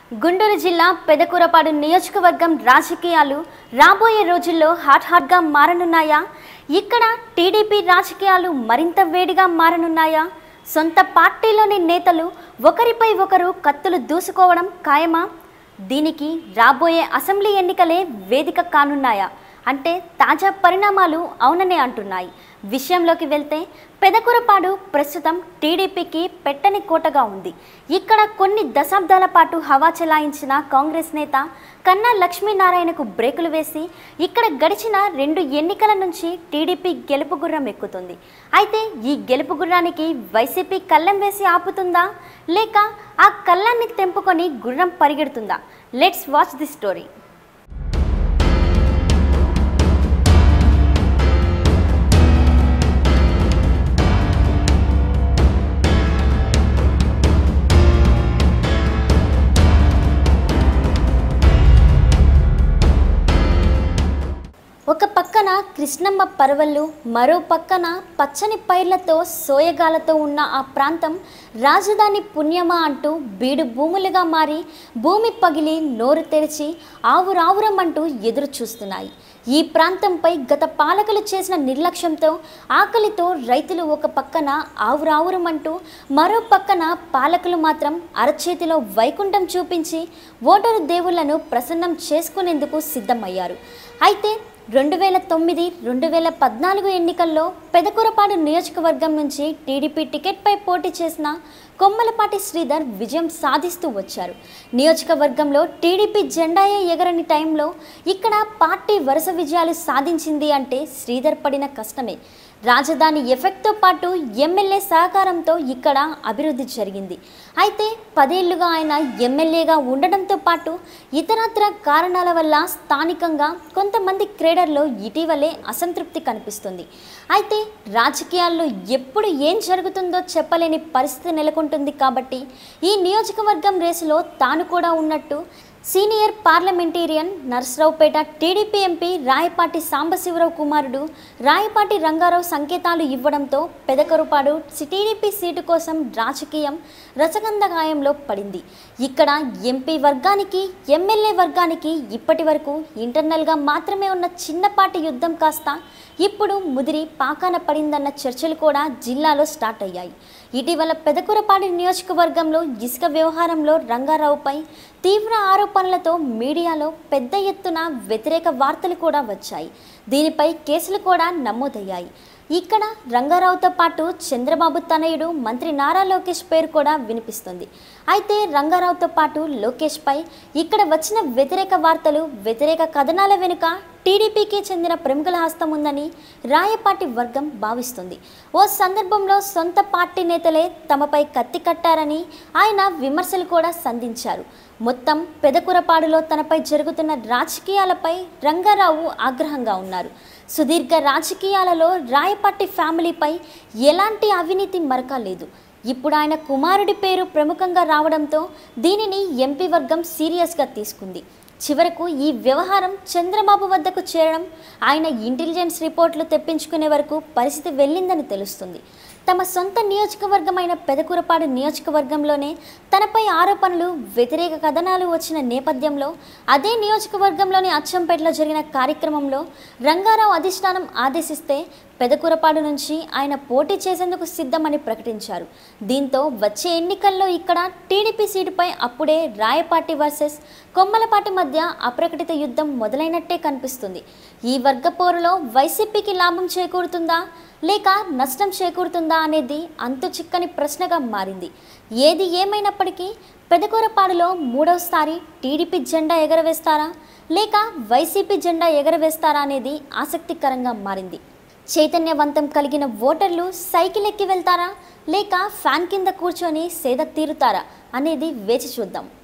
గుంటూరు జిల్లా పెదకూరపాడు నియోజకవర్గం రాజకీయాలు రాబోయే రోజుల్లో హాట్ హాట్గా మారనున్నాయా ఇక్కడ టీడీపీ రాజకీయాలు మరింత వేడిగా మారనున్నాయా సొంత పార్టీలోని నేతలు ఒకరిపై ఒకరు కత్తులు దూసుకోవడం ఖాయమా దీనికి రాబోయే అసెంబ్లీ ఎన్నికలే వేదిక కానున్నాయా అంటే తాజా పరిణామాలు అవుననే అంటున్నాయి విషయంలోకి వెళ్తే పెదకూరపాడు ప్రస్తుతం టీడీపీకి పెట్టని కోటగా ఉంది ఇక్కడ కొన్ని దశాబ్దాల పాటు హవా చెలాయించిన కాంగ్రెస్ నేత కన్నా లక్ష్మీనారాయణకు బ్రేకులు వేసి ఇక్కడ గడిచిన రెండు ఎన్నికల నుంచి టీడీపీ గెలుపు గుర్రం ఎక్కుతుంది అయితే ఈ గెలుపు గుర్రానికి వైసీపీ కళ్ళెం వేసి ఆపుతుందా లేక ఆ కళ్ళాన్ని తెంపుకొని గుర్రం పరిగెడుతుందా లెట్స్ వాచ్ ది స్టోరీ ఒక పక్కన కృష్ణమ్మ పరవళ్ళు మరో పక్కన పచ్చని పైర్లతో సోయగాలతో ఉన్న ఆ ప్రాంతం రాజధాని పుణ్యమా అంటూ బీడు భూములుగా మారి భూమి పగిలి నోరు తెరిచి ఆవురావురమంటూ ఎదురు చూస్తున్నాయి ఈ ప్రాంతంపై గత పాలకులు చేసిన నిర్లక్ష్యంతో ఆకలితో రైతులు ఒక పక్కన ఆవురావురమంటూ మరో పక్కన పాలకులు మాత్రం అరచేతిలో వైకుంఠం చూపించి ఓటరు దేవుళ్లను ప్రసన్నం చేసుకునేందుకు సిద్ధమయ్యారు అయితే రెండు వేల తొమ్మిది రెండు వేల పద్నాలుగు ఎన్నికల్లో పెదకూరపాడు నియోజకవర్గం నుంచి టీడీపీ టికెట్పై పోటీ చేసిన కొమ్మలపాటి శ్రీధర్ విజయం సాధిస్తూ వచ్చారు నియోజకవర్గంలో టీడీపీ జెండాయే ఎగరని టైంలో ఇక్కడ పార్టీ వరుస విజయాలు సాధించింది అంటే శ్రీధర్ పడిన కష్టమే రాజధాని ఎఫెక్ట్తో పాటు ఎమ్మెల్యే సహకారంతో ఇక్కడ అభివృద్ధి జరిగింది అయితే పదేళ్లుగా ఆయన ఎమ్మెల్యేగా ఉండడంతో పాటు ఇతరత్ర కారణాల వల్ల స్థానికంగా కొంతమంది క్రీడల్లో ఇటీవలే అసంతృప్తి కనిపిస్తుంది అయితే రాజకీయాల్లో ఎప్పుడు ఏం జరుగుతుందో చెప్పలేని పరిస్థితి నెలకొంటుంది కాబట్టి ఈ నియోజకవర్గం రేసులో తాను కూడా ఉన్నట్టు senior parliamentarian Narasaraopet TDP MP Rayapati Sambasivarao కుమారుడు రాయపాటి రంగారావు సంకేతాలు ఇవ్వడంతో పెదకరుపాడు టీడీపీ సీటు కోసం రాజకీయం రసగంధగాయంలో పడింది ఇక్కడ ఎంపీ వర్గానికి ఎమ్మెల్యే వర్గానికి ఇప్పటి వరకు ఇంటర్నల్గా మాత్రమే ఉన్న చిన్నపాటి యుద్ధం కాస్త ఇప్పుడు ముదిరి పాకాన పడిందన్న చర్చలు కూడా జిల్లాలో స్టార్ట్ అయ్యాయి ఇటీవల పెదకూరపాడు నియోజకవర్గంలో ఇసుక వ్యవహారంలో రంగారావుపై తీవ్ర ఆరోపణలతో మీడియాలో పెద్ద ఎత్తున వ్యతిరేక వార్తలు కూడా వచ్చాయి దీనిపై కేసులు కూడా నమోదయ్యాయి ఇక్కడ రంగారావుతో పాటు చంద్రబాబు తనయుడు మంత్రి నారా లోకేష్ పేరు కూడా వినిపిస్తుంది అయితే రంగారావుతో పాటు లోకేష్పై ఇక్కడ వచ్చిన వ్యతిరేక వార్తలు వ్యతిరేక కథనాల వెనుక టీడీపీకి చెందిన ప్రముఖుల హస్తం ఉందని రాయపాటి వర్గం భావిస్తుంది ఓ సందర్భంలో సొంత పార్టీ నేతలే తమపై కత్తి కట్టారని ఆయన విమర్శలు కూడా సంధించారు మొత్తం పెదకురపాడులో తనపై జరుగుతున్న రాజకీయాలపై రంగారావు ఆగ్రహంగా ఉన్నారు సుదీర్ఘ రాజకీయాలలో రాయపాటి ఫ్యామిలీపై ఎలాంటి అవినీతి మరక లేదు ఇప్పుడు ఆయన కుమారుడి పేరు ప్రముఖంగా రావడంతో దీనిని ఎంపీ వర్గం సీరియస్గా తీసుకుంది చివరకు ఈ వ్యవహారం చంద్రబాబు వద్దకు చేరడం ఆయన ఇంటెలిజెన్స్ రిపోర్ట్లు తెప్పించుకునే వరకు పరిస్థితి వెళ్ళిందని తెలుస్తుంది తమ సొంత నియోజకవర్గమైన పెదకూరపాడు నియోజకవర్గంలోనే తనపై ఆరోపణలు వ్యతిరేక కథనాలు వచ్చిన నేపథ్యంలో అదే నియోజకవర్గంలోని అచ్చంపేటలో జరిగిన కార్యక్రమంలో రంగారావు అధిష్టానం ఆదేశిస్తే పెదకూరపాడు నుంచి ఆయన పోటీ చేసేందుకు సిద్ధమని ప్రకటించారు దీంతో వచ్చే ఎన్నికల్లో ఇక్కడ టీడీపీ సీటుపై అప్పుడే రాయపాటి వర్సెస్ కొమ్మలపాటి మధ్య అప్రకటిత యుద్ధం మొదలైనట్టే కనిపిస్తుంది ఈ వర్గ పోరులో వైసీపీకి లాభం చేకూరుతుందా లేక నష్టం చేకూరుతుందా అనేది అంతు చిక్కని ప్రశ్నగా మారింది ఏది ఏమైనప్పటికీ పెదకూరపాడులో మూడవసారి టీడీపీ జెండా ఎగరవేస్తారా లేక వైసీపీ జెండా ఎగరవేస్తారా అనేది ఆసక్తికరంగా మారింది చైతన్యవంతం కలిగిన ఓటర్లు సైకిల్ ఎక్కి వెళ్తారా లేక ఫ్యాన్ కింద కూర్చొని సేద తీరుతారా అనేది వేచి చూద్దాం